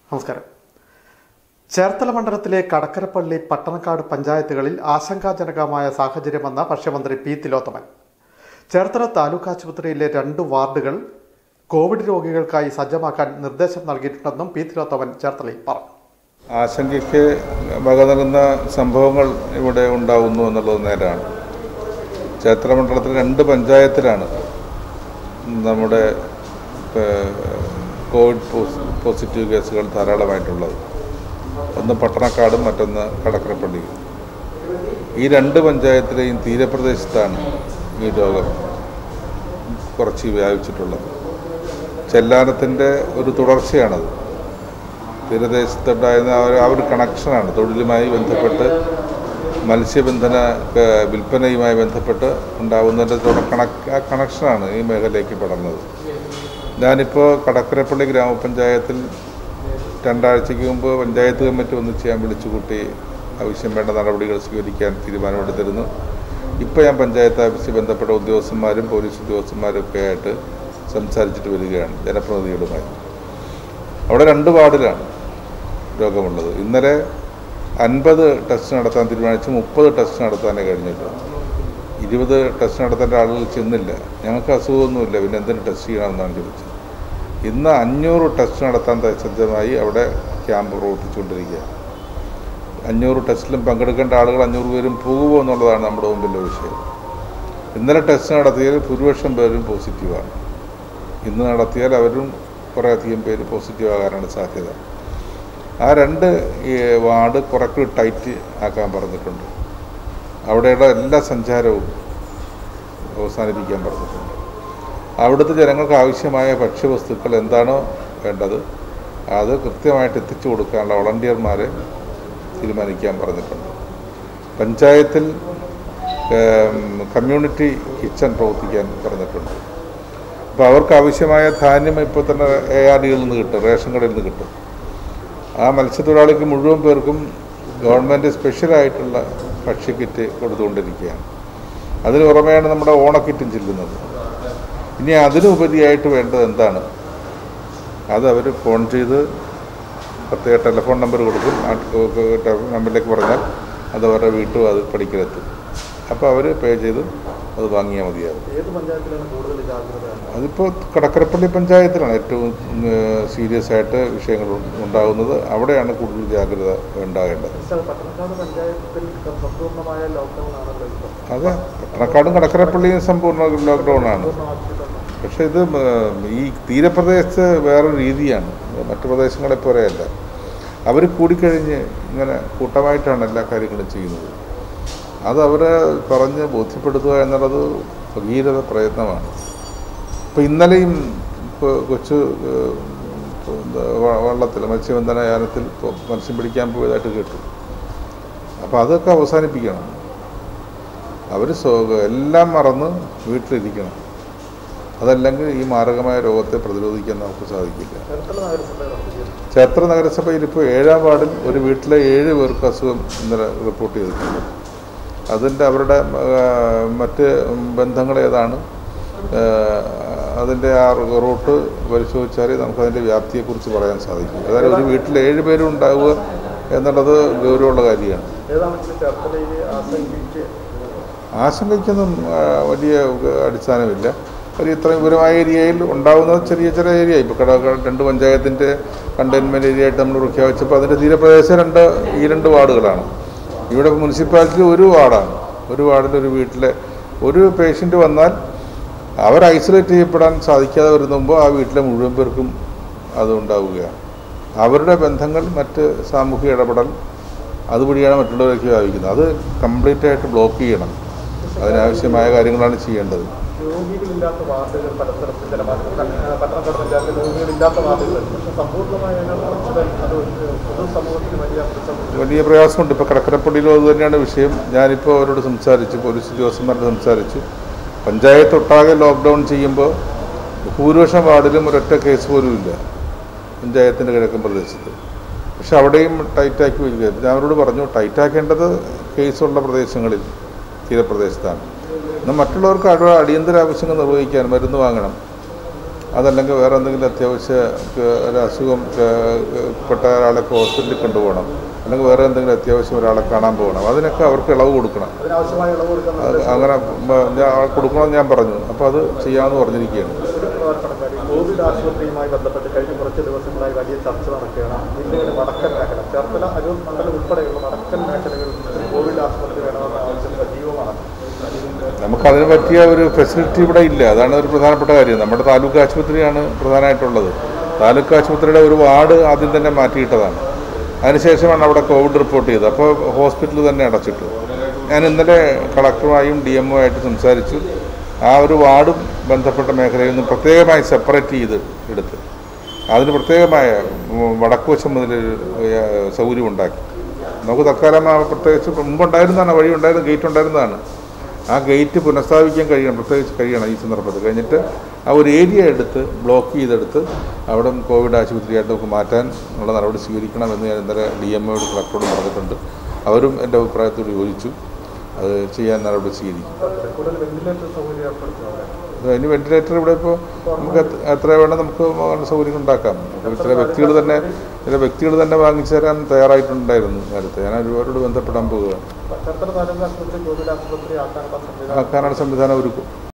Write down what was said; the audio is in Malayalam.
നമസ്കാരം ചേർത്തല മണ്ഡലത്തിലെ കടക്കരപ്പള്ളി പട്ടണക്കാട് പഞ്ചായത്തുകളിൽ ആശങ്കാജനകമായ സാഹചര്യമെന്ന ഭക്ഷ്യമന്ത്രി പി തിലോത്തമൻ ചേർത്തല താലൂക്ക് ആശുപത്രിയിലെ രണ്ട് വാർഡുകൾ കോവിഡ് രോഗികൾക്കായി സജ്ജമാക്കാൻ നിർദ്ദേശം നൽകിയിട്ടുണ്ടെന്നും പി തിലോത്തമൻ ചേർത്തലയിൽ പറഞ്ഞു ആശങ്കയ്ക്ക് വക നൽകുന്ന സംഭവങ്ങൾ ഇവിടെ ഉണ്ടാകുന്നു എന്നുള്ളത് നേരാണ് ചേത്ര മണ്ഡലത്തിൽ രണ്ട് പഞ്ചായത്തിലാണ് നമ്മുടെ ഏഹ്, കോവിഡ് പോസ്- പോസിറ്റീവ് കേസുകൾ ധാരാളമായിട്ടുള്ളത് ഒന്ന് പട്ടണക്കാടും മറ്റൊന്ന് കടക്കരപ്പള്ളിയും ഈ രണ്ട് പഞ്ചായത്തിലെയും തീരപ്രദേശത്താണ് ഈ രോഗം കുറച്ച് വ്യാപിച്ചിട്ടുള്ളത് ചെല്ലാനത്തിൻ്റെ ഒരു തുടർച്ചയാണത് തീരദേശത്തുണ്ടായിരുന്ന ആ ഒരു- ആ ഒരു കണക്ഷനാണ് തൊഴിലുമായി ബന്ധപ്പെട്ട് മത്സ്യബന്ധന ഏഹ്, വിൽപ്പനയുമായി ബന്ധപ്പെട്ട് ഉണ്ടാകുന്നതിൻ്റെ തുടർ കണക്ക് ആ കണക്ഷനാണ് ഈ മേഖലയിലേക്ക് പടർന്നത് ഞാനിപ്പോൾ കടക്കരപ്പള്ളി ഗ്രാമപഞ്ചായത്തിൽ രണ്ടാഴ്ചയ്ക്ക് മുമ്പ് പഞ്ചായത്ത് കമ്മിറ്റി ഒന്നിച്ച് ഞാൻ വിളിച്ചു കൂട്ടി ആവശ്യം വേണ്ട നടപടികൾ സ്വീകരിക്കാൻ തീരുമാനമെടുത്തിരുന്നു ഇപ്പോൾ ഞാൻ പഞ്ചായത്ത് ഓഫീസിൽ ബന്ധപ്പെട്ട ഉദ്യോഗസ്ഥന്മാരും പോലീസ് ഉദ്യോഗസ്ഥന്മാരും ഒക്കെ ആയിട്ട് സംസാരിച്ചിട്ട് വരികയാണ് ജനപ്രതിനിധികളുമായി അവിടെ രണ്ട് വാർഡിലാണ് രോഗമുള്ളത് ഇന്നലെ അൻപത് ടെസ്റ്റ് നടത്താൻ തീരുമാനിച്ച് മുപ്പത് ടെസ്റ്റ് നടത്താനേ കഴിഞ്ഞിട്ടുള്ളൂ ഇരുപത് ടെസ്റ്റ് നടത്തേണ്ട ആളുകൾ ചെന്നില്ല ഞങ്ങൾക്ക് അസുഖമൊന്നുമില്ല പിന്നെ എന്തിന് ടെസ്റ്റ് ചെയ്യണമെന്നാണ് ചോദിച്ചത് ഇന്ന് അഞ്ഞൂറ് ടെസ്റ്റ് നടത്താൻ സജ്ജമായി അവിടെ ക്യാമ്പ് പ്രവർത്തിച്ചുകൊണ്ടിരിക്കുക അഞ്ഞൂറ് ടെസ്റ്റിലും പങ്കെടുക്കേണ്ട ആളുകൾ അഞ്ഞൂറ് പേരും പോകുമോ എന്നുള്ളതാണ് നമ്മുടെ മുമ്പിലെ വിഷയം ഇന്നലെ ടെസ്റ്റ് നടത്തിയതിൽ ഭൂരിപക്ഷം പേരും പോസിറ്റീവാണ് ഇന്ന് നടത്തിയാൽ അവരും കുറേയധികം പേര് പോസിറ്റീവ് ആകാനാണ് സാധ്യത ആ രണ്ട് ഈ വാർഡ് കുറച്ച് ടൈറ്റ് ആക്കാൻ പറഞ്ഞിട്ടുണ്ട് അവിടെയുള്ള എല്ലാ സഞ്ചാരവും അവസാനിപ്പിക്കാൻ പറഞ്ഞിട്ടുണ്ട് അവിടുത്തെ ജനങ്ങൾക്ക് ആവശ്യമായ ഭക്ഷ്യവസ്തുക്കൾ എന്താണോ വേണ്ടത് അത് കൃത്യമായിട്ട് എത്തിച്ചു കൊടുക്കാനുള്ള വളണ്ടിയർമാരെ തീരുമാനിക്കാൻ പറഞ്ഞിട്ടുണ്ട് പഞ്ചായത്തിൽ ഏം, കമ്മ്യൂണിറ്റി കിച്ചൺ പ്രവർത്തിക്കാൻ പറഞ്ഞിട്ടുണ്ട് അപ്പോൾ അവർക്ക് ആവശ്യമായ ധാന്യം ഇപ്പോൾ തന്നെ എ ആർ ഡികളിൽ നിന്ന് കിട്ടും റേഷൻ കടയിൽ നിന്ന് കിട്ടും ആ മത്സ്യത്തൊഴിലാളിക്ക് മുഴുവൻ പേർക്കും ഗവൺമെൻറ് സ്പെഷ്യലായിട്ടുള്ള ഭക്ഷ്യക്കിറ്റ് കൊടുത്തുകൊണ്ടിരിക്കുകയാണ് അതിന് പുറമെയാണ് നമ്മുടെ ഓണക്കിറ്റും ചെല്ലുന്നത് ഇനി അതിനുപരിയായിട്ട് വേണ്ടത് എന്താണ് അത് അവർ ഫോൺ ചെയ്ത് പ്രത്യേക ടെലിഫോൺ നമ്പർ കൊടുക്കും ആ നമ്പറിലേക്ക് പറഞ്ഞാൽ അത് അവരുടെ വീട്ടും അത് പഠിക്കലെത്തും അപ്പോൾ അവർ പേ ചെയ്ത് അത് വാങ്ങിയാൽ മതിയാവും ഏത് പഞ്ചായത്തിലാണ് കൂടുതൽ ജാഗ്രത അതിപ്പോൾ കടക്കരപ്പള്ളി പഞ്ചായത്തിലാണ് ഏറ്റവും സീരിയസ് ആയിട്ട് വിഷയങ്ങൾ ഉണ്ടാകുന്നത് അവിടെയാണ് കൂടുതൽ ജാഗ്രത ഉണ്ടാകേണ്ടത് പട്ടണക്കാട് പഞ്ചായത്തിൽ സമ്പൂർണ്ണമായ ലോക്ക്ഡൌൺ ആണല്ലോ ഇപ്പോൾ അതെ പട്ടണക്കാടും കടക്കരപ്പള്ളിയും സമ്പൂർണ്ണ ലോക്ക്ഡൗൺ ആണ് പക്ഷേ ഇത് ഉം, ഈ തീരപ്രദേശത്ത് വേറൊരു രീതിയാണ് മറ്റു പ്രദേശങ്ങളെ പോലെയല്ല അവർ കൂടിക്കഴിഞ്ഞ് ഇങ്ങനെ കൂട്ടമായിട്ടാണ് എല്ലാ കാര്യങ്ങളും ചെയ്യുന്നത് അത് അവരെ പറഞ്ഞ് ബോധ്യപ്പെടുത്തുക എന്നുള്ളത് ഭഗീരഥ പ്രയത്നമാണ് ഇപ്പോൾ ഇന്നലെയും ഇപ്പോൾ കൊച്ചു ഏഹ്, ഇപ്പോൾ എന്താ വ- വള്ളത്തിൽ മത്സ്യബന്ധന യാനത്തിൽ ഇപ്പോൾ മത്സ്യം പിടിക്കാൻ പോയതായിട്ട് കേട്ടു അപ്പോൾ അതൊക്കെ അവസാനിപ്പിക്കണം അവർ എല്ലാം മറന്ന് വീട്ടിലിരിക്കണം അതല്ലെങ്കിൽ ഈ മാരകമായ രോഗത്തെ പ്രതിരോധിക്കാൻ നമുക്ക് സാധിക്കില്ല ചേർത്തല നഗരസഭ നടത്തിയത് ചേർത്തല നഗരസഭയിൽ ഇപ്പോൾ ഏഴാം വാർഡിൽ ഒരു വീട്ടിലെ ഏഴ് പേർക്ക് അസുഖം ഇന്നലെ റിപ്പോർട്ട് ചെയ്തിട്ടുണ്ട് അതിൻ്റെ അവരുടെ ആ, മറ്റ് ബന്ധങ്ങൾ ഏതാണ് ആ, അതിൻ്റെ ആ റൂട്ട് പരിശോധിച്ചാൽ നമുക്കതിൻ്റെ വ്യാപ്തിയെക്കുറിച്ച് പറയാൻ സാധിക്കും അതായത് ഒരു വീട്ടിൽ ഏഴ് പേരും ഉണ്ടാവുക എന്നുള്ളത് ഗൗരവമുള്ള കാര്യമാണ് ഏതാണെങ്കിലും ചേർത്തലയിൽ ആശങ്കയ്ക്ക് ആശങ്കയ്ക്കൊന്നും ആ, വലിയ അടിസ്ഥാനമില്ല ഒരു ഇത്രയും വിപുലമായ ഏരിയയിൽ ഉണ്ടാകുന്ന ചെറിയ ചെറിയ ഏരിയ ഇപ്പോൾ കട രണ്ട് പഞ്ചായത്തിൻ്റെ കണ്ടെയ്ൻമെൻറ്റ് ഏരിയ ആയിട്ട് നമ്മൾ പ്രഖ്യാപിച്ചപ്പോൾ അതിൻ്റെ തീരപ്രദേശം രണ്ട് ഈ രണ്ട് വാർഡുകളാണ് ഇവിടെ മുനിസിപ്പാലിറ്റി ഒരു വാർഡാണ് ഒരു വാർഡിൽ ഒരു വീട്ടിലെ ഒരു പേഷ്യൻ്റ് വന്നാൽ അവർ ഐസൊലേറ്റ് ചെയ്യപ്പെടാൻ സാധിക്കാതെ വരുന്നുമ്പോൾ ആ വീട്ടിലെ മുഴുവൻ പേർക്കും അത് ഉണ്ടാവുകയാണ് അവരുടെ ബന്ധങ്ങൾ മറ്റ് സാമൂഹിക ഇടപെടൽ അതുവഴിയാണ് മറ്റുള്ളവരേക്ക് വ്യാപിക്കുന്നത് അത് കംപ്ലീറ്റ് ആയിട്ട് ബ്ലോക്ക് ചെയ്യണം അതിനാവശ്യമായ കാര്യങ്ങളാണ് ചെയ്യേണ്ടത് രോഗികളില്ലാത്ത വാർഡുകൾ പലതരത്തിൽ ചില പട്ടണക്കാട് പഞ്ചായത്തിൽ രോഗികളില്ലാത്ത വാർഡുകളുണ്ട് പക്ഷെ സമ്പൂർണ്ണമായ ഒരു അടച്ചിടൽ അത് പൊതുസമൂഹത്തിന് വലിയ പ്രതിസന്ധി വലിയ പ്രയാസമുണ്ട് ഇപ്പോൾ കടക്കരപ്പള്ളിയിലും അത് തന്നെയാണ് വിഷയം ഞാനിപ്പോൾ അവരോട് സംസാരിച്ചു പോലീസ് ഉദ്യോഗസ്ഥന്മാരോട് സംസാരിച്ചു പഞ്ചായത്ത് ഒട്ടാകെ ലോക്ക്ഡൗൺ ചെയ്യുമ്പോൾ ഭൂരിപക്ഷം വാർഡിലും ഒരൊറ്റ കേസ് പോലും ഇല്ല പഞ്ചായത്തിൻ്റെ കിഴക്കൻ പ്രദേശത്ത് പക്ഷെ അവിടെയും ടൈറ്റാക്കി വരിക ഞാൻ അവരോട് പറഞ്ഞു ടൈറ്റാക്കേണ്ടത് കേസുള്ള പ്രദേശങ്ങളിൽ തീരപ്രദേശത്താണ് എന്നാൽ മറ്റുള്ളവർക്ക് അവിടെ അടിയന്തര ആവശ്യങ്ങൾ നിർവഹിക്കാൻ മരുന്ന് വാങ്ങണം അതല്ലെങ്കിൽ വേറെ എന്തെങ്കിലും അത്യാവശ്യ ക- ഒരു അസുഖം ക- പെട്ട ഒരാളൊക്കെ ഹോസ്പിറ്റലിൽ കൊണ്ടുപോകണം അല്ലെങ്കിൽ വേറെ എന്തെങ്കിലും അത്യാവശ്യം ഒരാളെ കാണാൻ പോകണം അതിനൊക്കെ അവർക്ക് ഇളവ് കൊടുക്കണം അതിനാവശ്യമായ ഇളവ് കൊടുക്കുന്ന അത് അങ്ങനെ മ- ഞാൻ കൊടുക്കണമെന്ന് ഞാൻ പറഞ്ഞു അപ്പോൾ അത് ചെയ്യാമെന്ന് പറഞ്ഞിരിക്കുകയാണ് ഒരു പ്രധാനപ്പെട്ട കാര്യം കോവിഡ് ആശുപത്രിയുമായി ബന്ധപ്പെട്ട് കഴിഞ്ഞ കുറച്ച് ദിവസങ്ങളായി വലിയ ചർച്ച നടക്കുകയാണ് ജില്ലയുടെ വടക്കൻ മേഖല ചേർത്തല അരൂർ മണ്ഡലം ഉൾപ്പെടെയുള്ള വടക്കൻ മേഖലകളിൽ ഒരു കോവിഡ് ആശുപത്രി വേണമെന്ന ആവശ്യം സജീവമാണ് നമുക്കതിന് പറ്റിയ ഒരു ഫെസിലിറ്റി ഇവിടെ ഇല്ല അതാണ് ഒരു പ്രധാനപ്പെട്ട കാര്യം നമ്മുടെ താലൂക്ക് ആശുപത്രിയാണ് പ്രധാനമായിട്ടുള്ളത് താലൂക്ക് ആശുപത്രിയുടെ ഒരു വാർഡ് ആദ്യം തന്നെ മാറ്റിയിട്ടതാണ് അതിനുശേഷമാണ് അവിടെ കോവിഡ് റിപ്പോർട്ട് ചെയ്തത് അപ്പോൾ ഹോസ്പിറ്റൽ തന്നെ അടച്ചിട്ടു ഞാൻ ഇന്നലെ കളക്ടറുമായും ഡി എമ്മും ആയിട്ട് സംസാരിച്ചു ആ ഒരു വാർഡും ബന്ധപ്പെട്ട മേഖലയിൽ നിന്ന് പ്രത്യേകമായി സെപ്പറേറ്റ് ചെയ്ത് എടുത്ത് അതിന് പ്രത്യേകമായ ഉം, വടക്കുവശം മുതൽ ഒരു, ഏഹ്, സൗകര്യം ഉണ്ടാക്കി നമുക്ക് തൽക്കാലം ആ പ്രത്യേകിച്ച് മുമ്പുണ്ടായിരുന്നതാണ് വഴി ഉണ്ടായിരുന്ന ഗേറ്റ് ഉണ്ടായിരുന്നതാണ് ആ ഗേറ്റ് പുനഃസ്ഥാപിക്കാൻ കഴിയണം പ്രത്യേകിച്ച് കഴിയണം ഈ സന്ദർഭത്തിൽ കഴിഞ്ഞിട്ട് ആ ഒരു ഏരിയ എടുത്ത് ബ്ലോക്ക് ചെയ്തെടുത്ത് അവിടെ കോവിഡ് ആശുപത്രിയായിട്ട് നമുക്ക് മാറ്റാൻ ഉള്ള നടപടി സ്വീകരിക്കണമെന്ന് ഞാൻ ഇന്നലെ ഡി എം ഒയോട് കളക്ടറോട് പറഞ്ഞിട്ടുണ്ട് അവരും എൻ്റെ അഭിപ്രായത്തോട് യോജിച്ചു അത് ചെയ്യാൻ നടപടി സ്വീകരിക്കും കൂടുതൽ വെന്റിലേറ്റർ സൗകര്യം ഏർപ്പെടുത്തുന്നത് അതിന് വെന്റിലേറ്റർ ഇവിടെ ഇപ്പോൾ നമുക്ക് എത്ര- എത്ര വേണം നമുക്ക് അതിന് സൗകര്യം ഉണ്ടാക്കാം അപ്പോൾ ചില വ്യക്തികൾ തന്നെ ചില വ്യക്തികൾ തന്നെ വാങ്ങിച്ചു തരാൻ തയ്യാറായിട്ടുണ്ടായിരുന്നു നേരത്തെ ഞാൻ ഒരുപാരോട് ബന്ധപ്പെടാൻ പോവുകയാണ് ചേർത്തല താലൂക്ക് ആശുപത്രി കോവിഡ് ആശുപത്രി ആക്കാനുള്ള സംവിധാനം ആക്കാനാണ് സംവിധാനം ഒരുക്കും